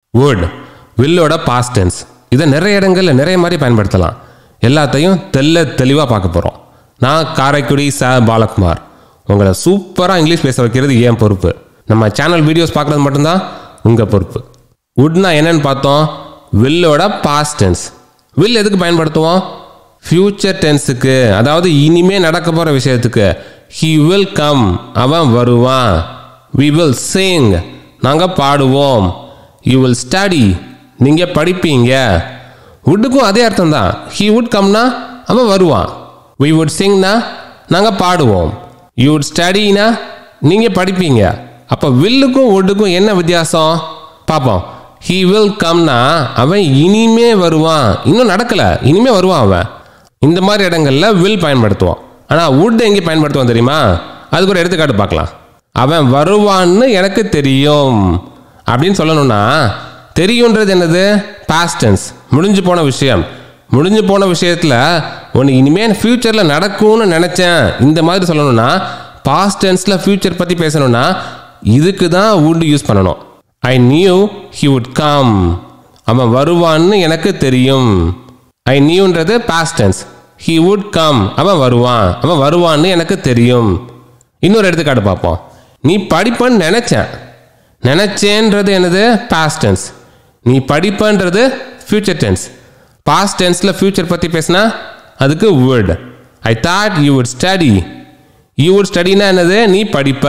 wood வில்லோட past tense இதை நிறைய இடங்கள்ல நிறைய மாதிரி பயன்படுத்தலாம் எல்லாத்தையும் தெல்ல தெளிவாக பார்க்க போகிறோம் நான் காரைக்குடி ச பாலகுமார் உங்களை சூப்பராக இங்கிலீஷ் பேச வைக்கிறது ஏன் பொறுப்பு நம்ம சேனல் வீடியோஸ் பார்க்குறது மட்டும்தான் உங்கள் பொறுப்பு வுட்னா என்னன்னு பார்த்தோம் வில்லோட பாஸ்ட் டென்ஸ் வில் எதுக்கு பயன்படுத்துவோம் ஃப்யூச்சர் டென்ஸுக்கு அதாவது இனிமே நடக்க போகிற விஷயத்துக்கு ஹி வில் கம் அவன் வருவான் வி வில் சிங் நாங்கள் பாடுவோம் யூ வில் ஸ்டடி நீங்கள் படிப்பீங்க வுட்டுக்கும் அதே அர்த்தம் தான் ஹி வுட் கம்னா அவன் வருவான் வி வுட் சிங்னா நாங்கள் பாடுவோம் யூ வுட் ஸ்டடினா நீங்கள் படிப்பீங்க அப்போ வில்லுக்கும் வுட்டுக்கும் என்ன வித்தியாசம் பார்ப்போம் ஹீ வில் கம்னா அவன் இனிமே வருவான் இன்னும் நடக்கல இனிமே வருவான் அவன் இந்த மாதிரி இடங்கள்ல வில் பயன்படுத்துவான் ஆனால் வுட் எங்கே பயன்படுத்துவான் தெரியுமா அதுக்கு ஒரு எடுத்துக்காட்டு பார்க்கலாம் அவன் வருவான்னு எனக்கு தெரியும் அப்படின்னு சொல்லணும்னா தெரியுன்றது என்னது பாஸ்டன்ஸ் முடிஞ்சு போன விஷயம் முடிஞ்சு போன விஷயத்தில் ஒன்று இனிமேல் ஃப்யூச்சரில் நடக்கும்னு நினச்சேன் இந்த மாதிரி சொல்லணும்னா பாஸ்ட் டென்ஸில் ஃப்யூச்சர் பற்றி பேசணும்னா இதுக்கு தான் வுட் யூஸ் பண்ணணும் I knew he would come அவன் வருவான்னு எனக்கு தெரியும் ஐ நியூன்றது past tense he would come அவன் வருவான் அவன் வருவான்னு எனக்கு தெரியும் இன்னொரு எடுத்துக்காட்டு பார்ப்போம் நீ படிப்பன்னு நினச்சேன் நினச்சேன்றது என்னது பாஸ்ட் டென்ஸ் நீ படிப்பன்றது ஃப்யூச்சர் டென்ஸ் பாஸ்ட் டென்ஸில் ஃப்யூச்சர் பற்றி பேசினா அதுக்கு would I thought you would study you would ஸ்டடினா என்னது நீ படிப்ப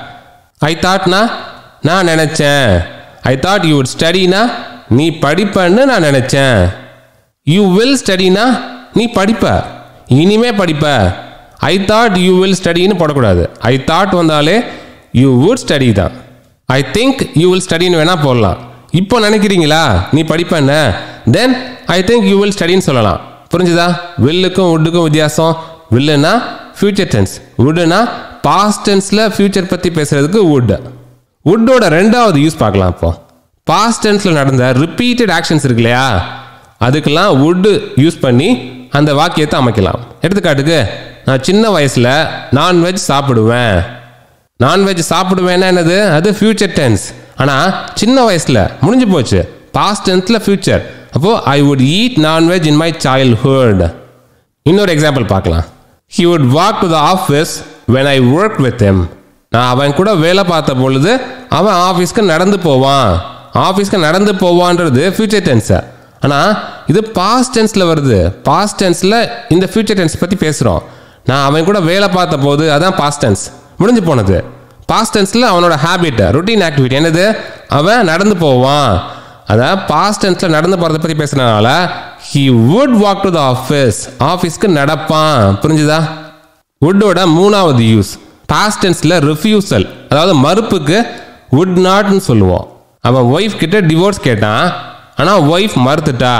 ஐ தாட்னா நான் நினச்சேன் ஐ தாட் யூ வுட் ஸ்டடினா நீ படிப்பன்னு நான் நினச்சேன் யூ வில் ஸ்டடினா நீ படிப்ப இனிமே படிப்ப ஐ தாட் யூ வில் ஸ்டடின்னு போடக்கூடாது ஐ தாட் வந்தாலே யூ வுட் ஸ்டடி தான் ஐ திங்க் யூ வில் ஸ்டடின்னு வேணா போடலாம் இப்போ நினைக்கிறீங்களா நீ படிப்பேன்னு then I think you will ஸ்டடின்னு சொல்லலாம் புரிஞ்சுதா வில்லுக்கும் வுட்டுக்கும் வித்தியாசம் வில்லுனா ஃபியூச்சர் டென்ஸ் வுட்டுனா பாஸ்ட் டென்ஸில் ஃபியூச்சர் பற்றி பேசுறதுக்கு வுட் வுட்டோட ரெண்டாவது யூஸ் பார்க்கலாம் இப்போ பாஸ்ட் டென்ஸில் நடந்த ரிப்பீட்டட் ஆக்ஷன்ஸ் இருக்கு இல்லையா அதுக்கெல்லாம் வுட்டு யூஸ் பண்ணி அந்த வாக்கியத்தை அமைக்கலாம் எடுத்துக்காட்டுக்கு நான் சின்ன வயசில் நான்வெஜ் சாப்பிடுவேன் நான்வெஜ் சாப்பிடுவேன்னா என்னது அது ஃபியூச்சர் டென்ஸ் ஆனால் சின்ன வயசில் முடிஞ்சு போச்சு பாஸ்ட் டென்ஸில் ஃபியூச்சர் அப்போது I would eat nonveg in my childhood இன்னொரு எக்ஸாம்பிள் பார்க்கலாம் he would walk to the office when I work with him நான் அவன் கூட வேலை பார்த்த பொழுது அவன் ஆஃபீஸ்க்கு நடந்து போவான் ஆஃபீஸ்க்கு நடந்து போவான்றது ஃபியூச்சர் டென்ஸு ஆனால் இது பாஸ்ட் டென்ஸில் வருது பாஸ்ட் டென்ஸில் இந்த ஃபியூச்சர் டென்ஸ் பற்றி பேசுகிறோம் நான் அவன் கூட வேலை பார்த்த போது அதான் பாஸ்ட் டென்ஸ் முடிஞ்சு போனது பாஸ்ட் டென்ஸில் அவனோட ஹேபிட் ரொட்டீன் ஆக்டிவிட்டி என்னது அவன் நடந்து போவான் அதான் பாஸ்ட் டென்ஸில் நடந்து போகிறத பற்றி பேசுறதுனால he would walk to the office ஆஃபீஸ்க்கு நடப்பான் புரிஞ்சுதா வுட்டோட மூணாவது யூஸ் பாஸ்ட் டென்ஸில் ரிஃப்யூசல் அதாவது மறுப்புக்கு வுட் நாட்னு சொல்லுவோம் அவன் ஒய்ஃப் கிட்ட டிவோர்ஸ் கேட்டான் ஆனால் ஒய்ஃப் மறுத்துட்டா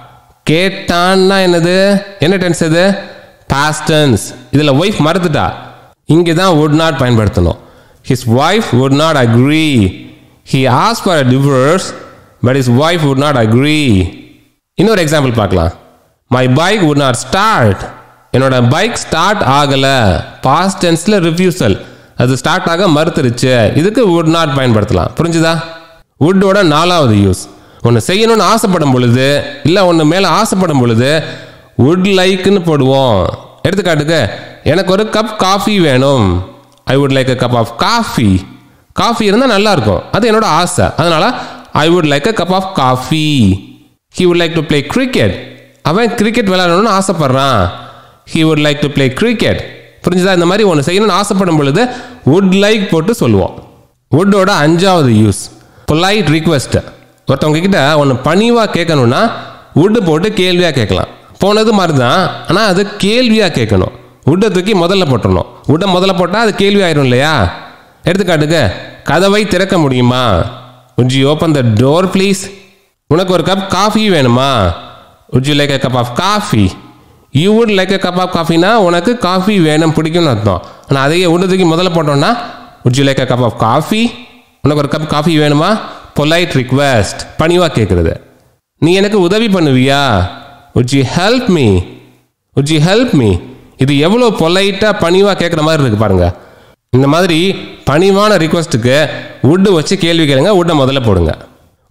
கேட்டான்னா என்னது என்ன டென்ஸ் இது பாஸ்ட் டென்ஸ் இதில் ஒய்ஃப் மறுத்துட்டா இங்கே தான் வுட் நாட் பயன்படுத்தணும் his wife would not agree he as for a divorce but his wife would not agree இன்னொரு எக்ஸாம்பிள் பார்க்கலாம் my bike would not start என்னோட பைக் ஸ்டார்ட் ஆகலை பாஸ்ட் டென்ஸில் ரிஃப்யூசல் அது ஸ்டார்ட் ஆக மறுத்துருச்சு இதுக்கு வுட் நாட் பயன்படுத்தலாம் புரிஞ்சுதா வுட்டோட நாலாவது யூஸ் ஒன்று செய்யணும்னு ஆசைப்படும் பொழுது இல்லை ஒன்று மேலே ஆசைப்படும் பொழுது வுட் லைக்னு போடுவோம் எடுத்துக்காட்டுக்கு எனக்கு ஒரு கப் காஃபி வேணும் I would like a cup of coffee coffee இருந்தால் நல்லா இருக்கும் அது என்னோட ஆசை அதனால I would like a cup of coffee he would like to play cricket அவன் கிரிக்கெட் விளையாடணும்னு ஆசைப்படுறான் he would like to play cricket புரிஞ்சுதா இந்த மாதிரி ஒன்று செய்யணும்னு ஆசைப்படும் பொழுது வுட் லைக் போட்டு சொல்லுவோம் வுட்டோட அஞ்சாவது யூஸ் பொலைட் ரிக்வெஸ்ட் ஒருத்தவங்க கிட்ட ஒன்று பணிவாக கேட்கணும்னா வுட்டு போட்டு கேள்வியாக கேட்கலாம் போனது மாதிரி தான் ஆனால் அது கேள்வியாக கேட்கணும் வுட்டை தூக்கி முதல்ல போட்டுடணும் வுட்டை முதல்ல போட்டால் அது கேள்வி ஆயிரும் இல்லையா எடுத்துக்காட்டுக்கு கதவை திறக்க முடியுமா would you open the door please உனக்கு ஒரு கப் காஃபி வேணுமா would you like a cup of coffee you would like a cup of காஃபினா உனக்கு காஃபி வேணும் பிடிக்கும்னு அர்த்தம் ஆனால் அதையே உண்டு தூக்கி முதல்ல போட்டோம்னா would you like a cup of coffee உனக்கு ஒரு கப் காஃபி வேணுமா பொலைட் ரிக்வெஸ்ட் பணிவாக கேட்குறது நீ எனக்கு உதவி பண்ணுவியா would you help me would you help me இது எவ்வளோ பொலைட்டாக பணிவாக கேட்குற மாதிரி இருக்கு பாருங்க இந்த மாதிரி பணிவான ரிக்வெஸ்ட்டுக்கு வுட்டு வச்சு கேள்வி கேளுங்க வுட்டை முதல்ல போடுங்க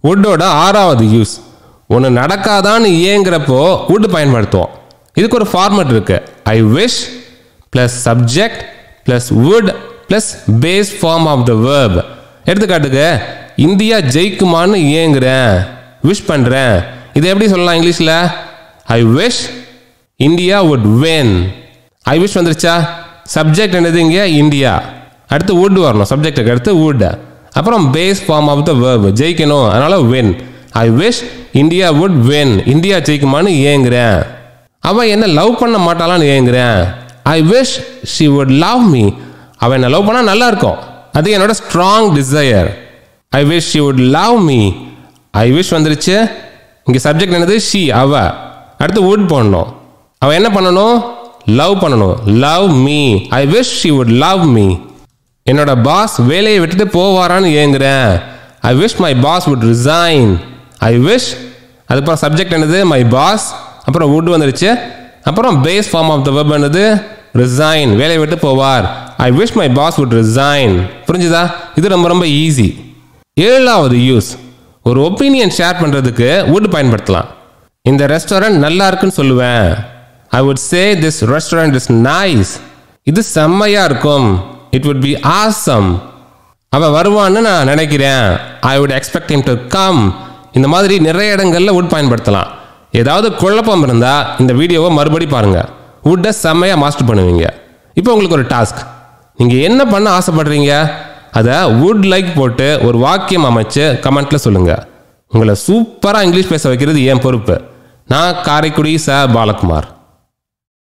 வுட்டோட ஆறாவது யூஸ் ஒன்று நடக்காதான்னு ஏங்குறப்போ வுட் பயன்படுத்துவோம் இதுக்கு ஒரு ஃபார்மட் இருக்கு I wish plus subject plus would plus base form of the verb எடுத்துக்காட்டுக்கு இந்தியா ஜெயிக்குமான்னு ஏங்குறேன் விஷ் பண்ணுறேன் இதை எப்படி சொல்லலாம் இங்கிலீஷில் I wish India would win I wish வந்துருச்சா சப்ஜெக்ட் என்னது இங்கே இந்தியா அடுத்து வுட் வரணும் சப்ஜெக்ட்டுக்கு அடுத்து வுட் அப்புறம் base form of the verb ஜெயிக்கணும் அதனால win I wish India would win India ஜெயிக்குமான்னு ஏங்குறேன் அவன் என்ன லவ் பண்ண மாட்டாளான்னு ஏங்குறேன் I wish she would love me அவன் என்ன லவ் பண்ணால் நல்லா இருக்கும் அது என்னோட strong desire I wish she would love me I wish வந்துருச்சு இங்கே சப்ஜெக்ட் என்னது ஷி அவ அடுத்து வுட் போடணும் அவ என்ன பண்ணணும் லவ் பண்ணணும் love me I wish she would love me என்னோட பாஸ் வேலையை விட்டுட்டு போவாரான்னு ஏங்குறேன் I wish my boss would resign I wish அதுக்கப்புறம் சப்ஜெக்ட் என்னது மை பாஸ் அப்புறம் வுட் வந்துருச்சு அப்புறம் base form of the verb என்னது ரிசைன் வேலையை விட்டு போவார் I wish my boss would resign புரிஞ்சுதா இது ரொம்ப ரொம்ப ஈஸி ஏழாவது யூஸ் ஒரு ஒப்பீனியன் ஷேர் பண்ணுறதுக்கு வுட் பயன்படுத்தலாம் இந்த ரெஸ்டாரண்ட் நல்லா இருக்குன்னு சொல்லுவேன் I would say this restaurant is nice இது செம்மையா இருக்கும் இட் வுட் பி ஆசம் அவன் வருவான்னு நான் நினைக்கிறேன் I would expect him to come இந்த மாதிரி நிறைய இடங்கள்ல வுட் பயன்படுத்தலாம் ஏதாவது குழப்பம் இருந்தால் இந்த வீடியோவை மறுபடி பாருங்க வுட்டை செம்மையாக மாஸ்டர் பண்ணுவீங்க இப்போ உங்களுக்கு ஒரு டாஸ்க் நீங்கள் என்ன பண்ண ஆசைப்படுறீங்க அதை வுட் லைக் போட்டு ஒரு வாக்கியம் அமைச்சு கமெண்ட்ல சொல்லுங்க உங்களை சூப்பராக இங்கிலீஷ் பேச வைக்கிறது என் பொறுப்பு நான் காரைக்குடி ச பாலகுமார்